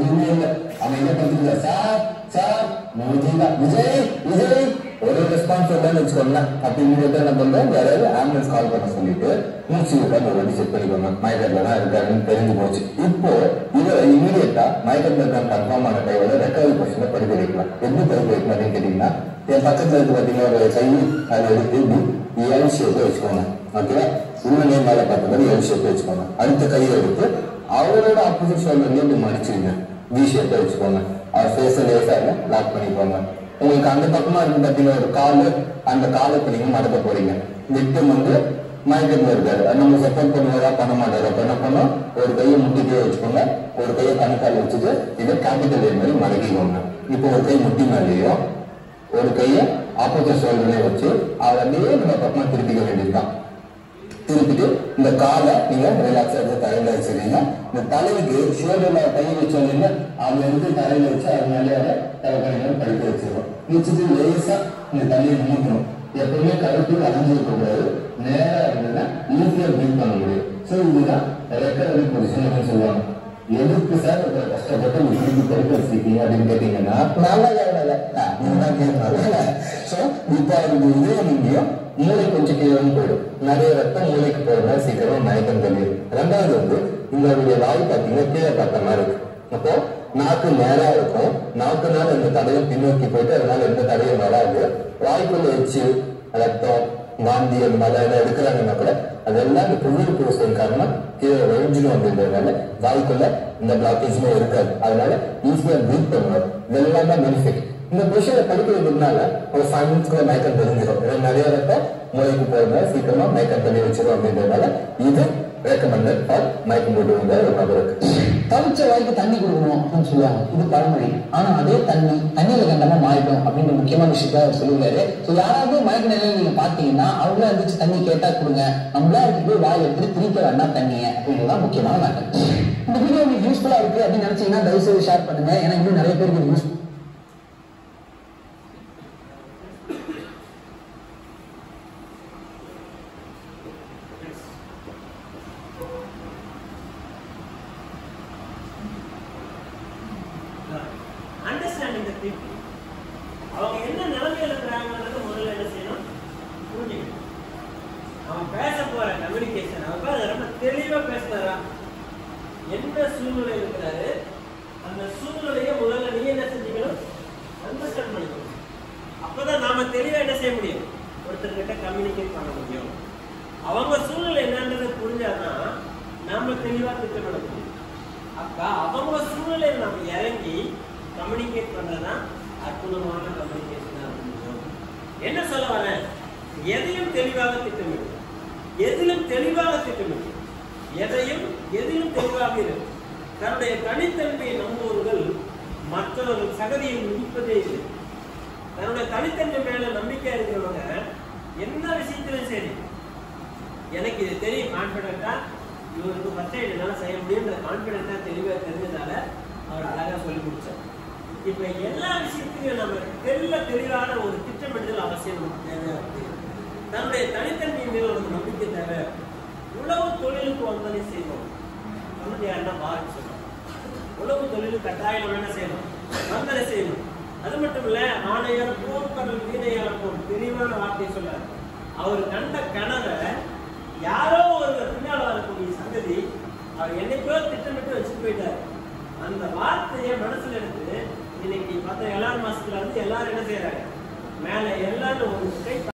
எதுவுமே இல்லை அவன் என்ன பண்ணிட்டு சார் சார் நான் விஜய் தான் விஜய் விஜய் ஒரு ரெஸ்பான்ஸ் இல்லைன்னு வச்சுக்கோங்களேன் அப்படி இமீடியட்டா என்ன பண்றேன் யாராவது ஆம்புலன்ஸ் கால் பண்ண சொல்லிட்டு மூச்சு விட்டா ஒரு வாட்டி செக் பண்ணிக்கோங்க மயக்கத்துல தான் இருக்காருன்னு தெரிஞ்சு போச்சு இப்போ இவர் இமீடியட்டா மயக்கத்துல இருக்கான்னு கன்ஃபார்ம் ஆன டைம்ல ரெக்கவரி கொஸ்டினை படிக்க வைக்கலாம் எப்படி படிக்க வைக்கலாம் அப்படின்னு கேட்டீங்கன்னா என் பக்கத்துல இருக்கு பாத்தீங்கன்னா ஒரு கை அதை எடுத்து இப்படி எல் ஷேப் வச்சுக்கோங்க ஓகேவா உள்ள நேம் மேல பார்த்த மாதிரி எல் ஷேப் வச்சுக்கோங்க அடுத்த கையை எடுத்து அவரோட ஆப்போசிட் ஷோல்டர்லயே இப்படி மடிச்சிருங்க வி ஷேப் வச்சுக்கோங்க அவர் ஃபேஸை லேசா லாக் பண்ணிக்கோங்க உங்களுக்கு அந்த பக்கமா இருக்கு பாத்தீங்கன்னா ஒரு காலு அந்த காலை இப்ப நீங்க மடக்க போறீங்க விக்டம் வந்து மயக்கத்துல இருக்காரு அது நம்ம சப்போர்ட் பண்ணுவதா பண்ண மாட்டாரு அப்ப என்ன பண்ணோம் ஒரு கையை முட்டிட்டே வச்சுக்கோங்க ஒரு கையை கணக்கால் வச்சுட்டு இதை கேபிட்டல் ஏ மாதிரி மடக்கிக்கோங்க இப்போ ஒரு கை முட்டி மேலேயும் ஒரு கையை ஆப்போசிட் ஷோல்டர்லயே வச்சு அதை அப்படியே நம்ம பக்கமா திருப்பிக்க வேண்டியதுதான் திருப்பிட்டு இந்த காலை நீங்க ரிலாக்ஸ் எடுத்து தலையில வச்சிருக்கீங்க இந்த தலைக்கு ஷோல்டர்ல கை வச்சோம் அதுல இருந்து தலையில வச்சு அது மேலே அதை தலைக்கணிகள் படுக்க வச்சிருக்கோம் வச்சுட்டு லேசா இந்த தலையை மூட்டணும் எப்பவுமே கருத்து அடைஞ்சிருக்க கூடாது நேரா இருந்ததுன்னா ஈஸியா பீட் பண்ண முடியும் ஸோ இதுதான் ரெக்கவரி பொசிஷன் சொல்லுவாங்க எதுக்கு சார் இவ்வளவு கஷ்டப்பட்டு இப்படி படுக்க வச்சிருக்கீங்க அப்படின்னு கேட்டீங்கன்னா நல்லா கேட்கல நீங்க கேட்கணும் ஸோ இப்போ அவருக்கு இதயம் இங்கேயும் மூளை கொஞ்சம் கீழே போயிடும் நிறைய ரத்தம் மூளைக்கு போறதுனால சீக்கிரமா மயக்கம் தெளியும் ரெண்டாவது வந்து உங்களுடைய வாய் பார்த்தீங்கன்னா கீழே பார்த்த மாதிரி இருக்கு அப்போ நாக்கு நேரா இருக்கும் நாக்குனால எந்த தடையும் பின்னோக்கி போயிட்டு அதனால எந்த தடையும் வராது வாய்க்குள்ள எச்சு ரத்தம் வாந்தி அந்த மாதிரி எல்லாம் எடுக்கிறாங்கன்னா கூட அதெல்லாம் இந்த புவியல் பூசல் காரணம் கீழே வழிஞ்சிடும் அப்படின்றதுனால வாய்க்குள்ள இந்த பிளாக்கேஜ்மே இருக்காது அதனால ஈஸியா ப்ரீத் பண்ணுவார் இதெல்லாம் தான் பெனிஃபிட் இந்த பொசிஷனை படிக்க வைக்கிறதுனால ஒரு ஃபைவ் மினிட்ஸ்க்குள்ள மயக்கம் தெரிஞ்சிடும் ஏன்னா நிறைய ரத்தம் மூளைக்கு போறதுனால சீக்கிரமா மயக்கம் தெரிய வச்சிடும் அப்படின்றதுனால இது ரெக்கமெண்டட் ஃபார் மயக்கம் போட்டு வந்த ஒரு நபருக்கு தவிச்ச வாய்க்கு தண்ணி கொடுக்கணும் அப்படின்னு சொல்லுவாங்க இது பழமொழி ஆனா அதே தண்ணி தண்ணியில கண்டமா மாறிடும் அப்படின்ற முக்கியமான விஷயத்த அவர் சொல்லியிருக்காரு ஸோ யாராவது மயக்க நிலையில நீங்க பாத்தீங்கன்னா அவங்களா இருந்துச்சு தண்ணி கேட்டா கொடுங்க நம்மளா இருக்கு போய் வாய் எடுத்துட்டு திருப்பி வேண்டாம் தண்ணிய அப்படின்றதுதான் முக்கியமான மேட்டர் இந்த வீடியோ உங்களுக்கு யூஸ்ஃபுல்லா இருக்கு அப்படின்னு நினைச்சீங்கன்னா தயவு செய்து ஷேர் பண்ணுங்க ஏன்னா இன்னும் நிறைய பேருக்கு இது யூஸ் அண்டர்ஸ்டாண்டிங் த பீப்புள் அவங்க என்ன நிலைமையில இருக்கிறாங்கன்றது முதல்ல என்ன செய்யணும் புரிஞ்சுக்கணும் அவன் பேச போற கம்யூனிகேஷன் அவன் பாரு ரொம்ப தெளிவா பேசுறாரா என்ன சூழ்நிலை இருக்கிறாரு அந்த சூழ்நிலையை முதல்ல நீ என்ன செஞ்சுக்கணும் அண்டர்ஸ்டாண்ட் பண்ணிக்கணும் அப்பதான் நாம தெளிவா என்ன செய்ய முடியும் ஒருத்தர்கிட்ட கம்யூனிகேட் பண்ண முடியும் அவங்க சூழ்நிலை என்னன்றது புரிஞ்சாதான் நாம தெளிவா திட்டமிட முடியும் அப்ப அவங்க சூழ்நிலையில் நம்ம இறங்கி கம்யூனிகேட் பண்றதுதான் அற்புதமான கம்யூனிகேஷனா முடியும் என்ன சொல்ல வரேன் எதையும் தெளிவாக திட்டமிடு எதிலும் தெளிவாக திட்டமிடு எதையும் எதிலும் தெளிவாக இரு தன்னுடைய தனித்தன்மையை நம்புவர்கள் மற்றவர்கள் சகதியை முடிப்பதே இல்லை தன்னுடைய தனித்தன்மை மேல நம்பிக்கை இருக்கிறவங்க என்ன விஷயத்திலும் சரி எனக்கு இது தெரியும் கான்பிடண்டா இவருக்கு ஃபர்ஸ்ட் எய்ட் என்னால செய்ய முடியுன்ற கான்பிடண்டா தெளிவா தெரிஞ்சதால அவர் அழகா சொல்லி கொடுத்தார் இப்ப எல்லா விஷயத்தையும் நம்ம தெல்ல தெளிவான ஒரு திட்டமிடுதல் அவசியம் நமக்கு தேவை இருக்கு. தன்னுடைய தனித்தன்மை மீது ஒரு நம்பிக்கை தேவை உழவு தொழிலுக்கு வந்ததை செய்வோம் வந்து யாருன்னா பாருன்னு சொல்லுவோம் உழவு தொழில் கட்டாயம் நம்ம என்ன செய்யணும் வந்தனை செய்யணும் அது மட்டும் இல்ல ஆணையர் போர் கடல் வீணையால போர் தெளிவான வார்த்தையை சொல்றாரு அவர் கண்ட கனவை யாரோ ஒருவர் பின்னால் வரக்கூடிய சங்கதி அவர் என்னைக்கோ திட்டமிட்டு வச்சுட்டு போயிட்டாரு அந்த வார்த்தையை மனசுல எடுத்து இன்னைக்கு பத்த எல்லாரும் மாசத்துல இருந்து எல்லாரும் என்ன செய்யறாங்க மேல எல்லாரும் ஒரு கை